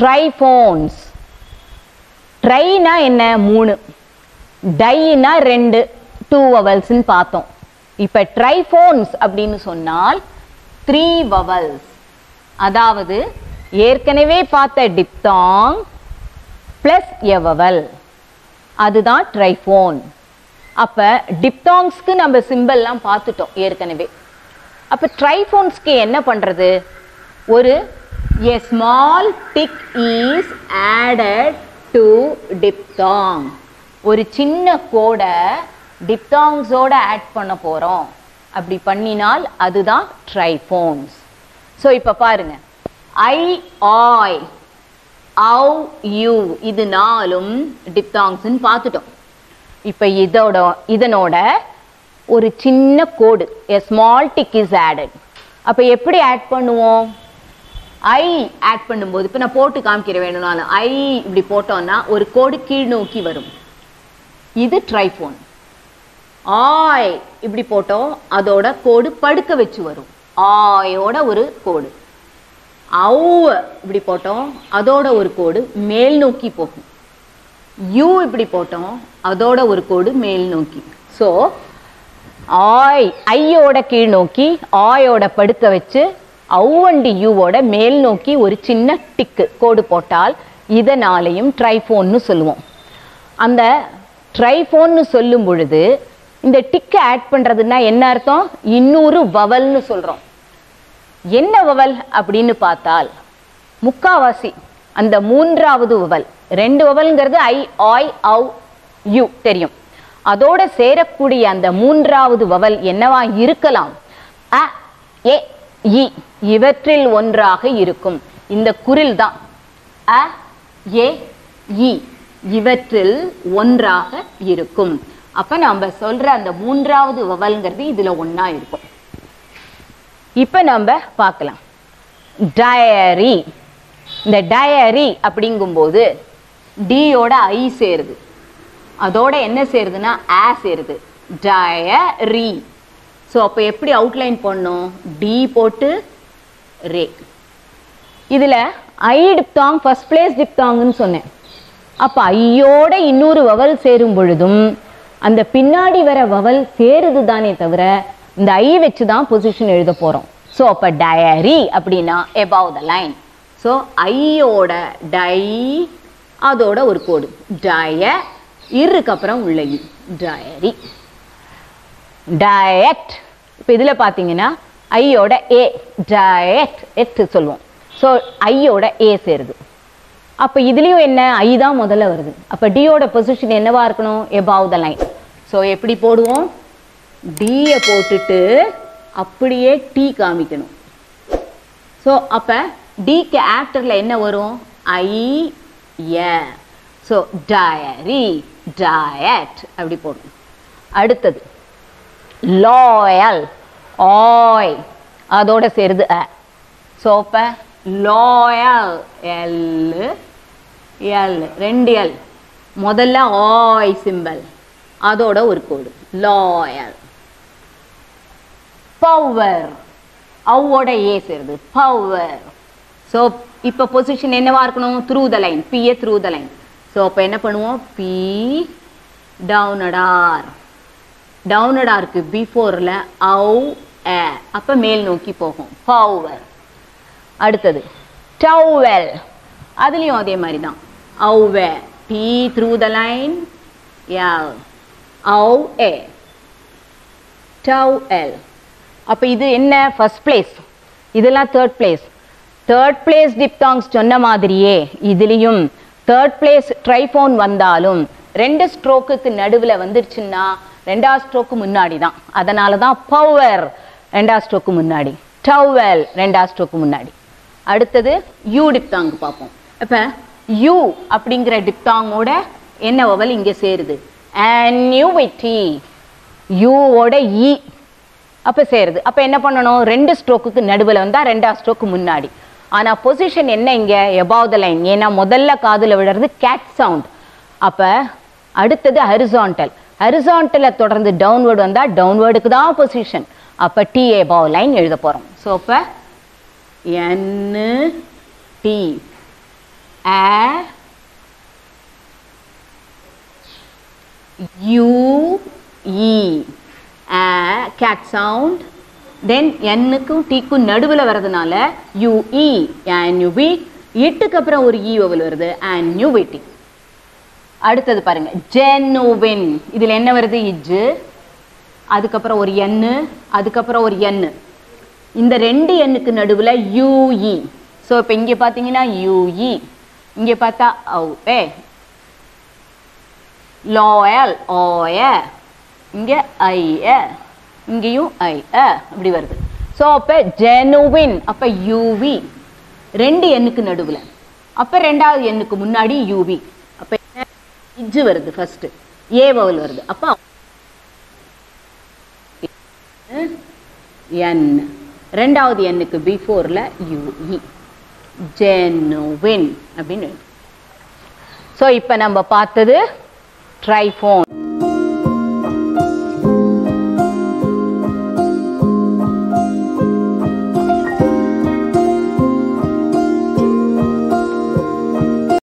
ட்ரைஃபோன்ஸ் ட்ரைனா என்ன மூணு டைனா ரெண்டு டூ வவல்ஸ்ன்னு பார்த்தோம் இப்போ ட்ரைஃபோன்ஸ் அப்படின்னு சொன்னால் த்ரீ வவல்ஸ் அதாவது ஏற்கனவே பார்த்த டிப்தாங் ப்ளஸ் எ வவல் அதுதான் ட்ரைஃபோன் அப்போ டிப்தாங்ஸ்க்கு நம்ம சிம்பிள்லாம் பார்த்துட்டோம் ஏற்கனவே அப்போ ட்ரைஃபோன்ஸ்க்கு என்ன பண்ணுறது ஒரு a small tick is added to diphthong ஒரு சின்ன கோடை டிப்தாங்ஸோட ஆட் பண்ண போகிறோம் அப்படி பண்ணினால் அதுதான் ட்ரைஃபோன்ஸ் ஸோ இப்போ பாருங்க ஐ ஆய் அவ் யூ இது நாலும் டிப்தாங்ஸ்ன்னு பார்த்துட்டோம் இப்போ இதோட இதனோட ஒரு சின்ன கோடு a small tick is added அப்போ எப்படி ஆட் பண்ணுவோம் ஐ ஆட் பண்ணும்போது இப்போ நான் போட்டு காமிக்கிற வேணும்னாலும் ஐ இப்படி போட்டோம்னா ஒரு கோடு கீழ் நோக்கி வரும் இது ட்ரைஃபோன் ஆய் இப்படி போட்டோம் அதோட கோடு படுக்க வச்சு வரும் ஆயோட ஒரு கோடு ஔ இப்படி போட்டோம் அதோட ஒரு கோடு மேல் நோக்கி போகும் யூ இப்படி போட்டோம் அதோட ஒரு கோடு மேல் நோக்கி ஸோ ஆய் ஐயோட கீழ் நோக்கி ஆயோட படுக்க வச்சு ஔவண்டி யூவோட மேல் நோக்கி ஒரு சின்ன டிக்கு கோடு போட்டால் இதனாலையும் ட்ரைஃபோன்னு சொல்லுவோம் அந்த ட்ரைஃபோன்னு சொல்லும் பொழுது இந்த டிக்கை ஆட் பண்ணுறதுன்னா என்ன அர்த்தம் இன்னொரு வவல்னு சொல்கிறோம் என்ன வவல் அப்படின்னு பார்த்தால் முக்காவாசி அந்த மூன்றாவது வவல் ரெண்டு வவல்ங்கிறது ஐ ஆய் ஔ யூ தெரியும் அதோட சேரக்கூடிய அந்த மூன்றாவது வவல் என்னவா இருக்கலாம் அ ஏ இ இவற்றில் ஒன்றாக இருக்கும் இந்த குரில் தான் அ ஏ இ இவற்றில் ஒன்றாக இருக்கும் அப்ப நம்ம சொல்ற அந்த மூன்றாவது வவல்ங்கிறது இதுல ஒண்ணா இருக்கும் இப்ப நம்ம பார்க்கலாம் டயரி இந்த டயரி அப்படிங்கும்போது டியோட ஐ சேருது அதோட என்ன சேருதுன்னா ஆ சேருது டயரி ஸோ அப்போ எப்படி அவுட்லைன் பண்ணோம் டி போட்டு ரே இதில் ஐ டிப்தாங் ஃபர்ஸ்ட் பிளேஸ் டிப்தாங்னு சொன்னேன் அப்போ ஐயோட இன்னொரு வவல் சேரும் பொழுதும் அந்த பின்னாடி வர வவல் சேருது தானே தவிர இந்த ஐ வச்சு தான் பொசிஷன் எழுத போகிறோம் ஸோ அப்போ டயரி அப்படின்னா எபவ் த லைன் ஸோ ஐயோட டை அதோட ஒரு கோடு டய இருக்கு அப்புறம் உள்ள இ டயரி டயட் இப்போ இதில் பார்த்தீங்கன்னா ஐயோட ஏ டயட் எட் சொல்லுவோம் ஸோ ஐயோட ஏ சேருது அப்போ இதுலேயும் என்ன ஐ தான் முதல்ல வருது அப்போ டியோட பொசிஷன் என்னவா இருக்கணும் எபாவ் த லைன் ஸோ எப்படி போடுவோம் டியை போட்டுட்டு அப்படியே டி காமிக்கணும் ஸோ அப்போ டிக்கு ஆஃப்டரில் என்ன வரும் I A so diary diet அப்படி போடணும் அடுத்தது லாயல் ஆய் அதோட சேருது அ ஸோ இப்போ லாயல் எல் எல் ரெண்டு எல் முதல்ல ஆய் சிம்பல் அதோட ஒரு கோடு லாயல் பவர் அவோட ஏ சேருது பவர் ஸோ இப்போ பொசிஷன் என்னவா இருக்கணும் த்ரூ த லைன் பிஏ த்ரூ த லைன் ஸோ அப்போ என்ன பண்ணுவோம் பி டவுனடார் டவுனடா இருக்கு பிஃபோரில் அவு ஏ அப்போ மேல் நோக்கி போகும் பவர் அடுத்தது டவுவெல் அதுலேயும் அதே மாதிரி தான் அவ்வே B through the line L அவு ஏ டவ் எல் அப்போ இது என்ன ஃபர்ஸ்ட் பிளேஸ் இதெல்லாம் third place third place diphthongs சொன்ன மாதிரியே இதுலேயும் தேர்ட் பிளேஸ் ட்ரைஃபோன் வந்தாலும் ரெண்டு ஸ்ட்ரோக்குக்கு நடுவில் வந்துருச்சுன்னா ரெண்டாவது ஸ்ட்ரோக்கு முன்னாடி தான் அதனால தான் பவர் ரெண்டாவது ஸ்ட்ரோக்கு முன்னாடி டவல் ரெண்டாவது ஸ்ட்ரோக்கு முன்னாடி அடுத்தது யூ டிப்தாங் பார்ப்போம் இப்போ யூ அப்படிங்கிற டிப்தாங்கோட என்ன வவல் இங்கே சேருது annuity யூவோட இ அப்போ சேருது அப்போ என்ன பண்ணணும் ரெண்டு ஸ்ட்ரோக்குக்கு நடுவில் வந்தால் ரெண்டாவது ஸ்ட்ரோக்கு முன்னாடி ஆனால் பொசிஷன் என்ன இங்கே எபாவ் த லைன் ஏன்னா முதல்ல காதில் விழுறது கேட் சவுண்ட் அப்போ அடுத்தது ஹரிசான்டல் ஹரிசான்டலை தொடர்ந்து டவுன்வேர்டு வந்தால் டவுன்வேர்டுக்கு தான் பொசிஷன் அப்போ டி எபாவ் லைன் எழுத போகிறோம் ஸோ அப்போ N T a u e a cat sound then n-க்கும் t-க்கும் நடுவுல வரதுனால u e n u v இட்டுக்கு அப்புறம் ஒரு e vowel வருது n u v t அடுத்தது பாருங்க ஜெனுவின் இதுல என்ன வருது இஜ்ஜு அதுக்கப்புறம் ஒரு எண்ணு அதுக்கப்புறம் ஒரு எண்ணு இந்த ரெண்டு எண்ணுக்கு நடுவுல யூஇ ஸோ இப்போ இங்க பாத்தீங்கன்னா யூஇ இங்க பார்த்தா ஔ ஏ லாயல் ஓய இங்க ஐ இங்கேயும் ஐ அ அப்படி வருது ஸோ அப்ப ஜெனுவின் அப்ப யூவி ரெண்டு எண்ணுக்கு நடுவுல அப்ப ரெண்டாவது எண்ணுக்கு முன்னாடி யூவி அப்ப என்ன இஜ்ஜு வருது ஃபர்ஸ்ட் ஏ வவல் வருது அப்ப என் ரெண்டாவது எண்ணுக்கு பிஃபோர்ல யூஇ ஜெனுவின் அப்படின்னு ஸோ இப்போ நம்ம பார்த்தது ட்ரைஃபோன்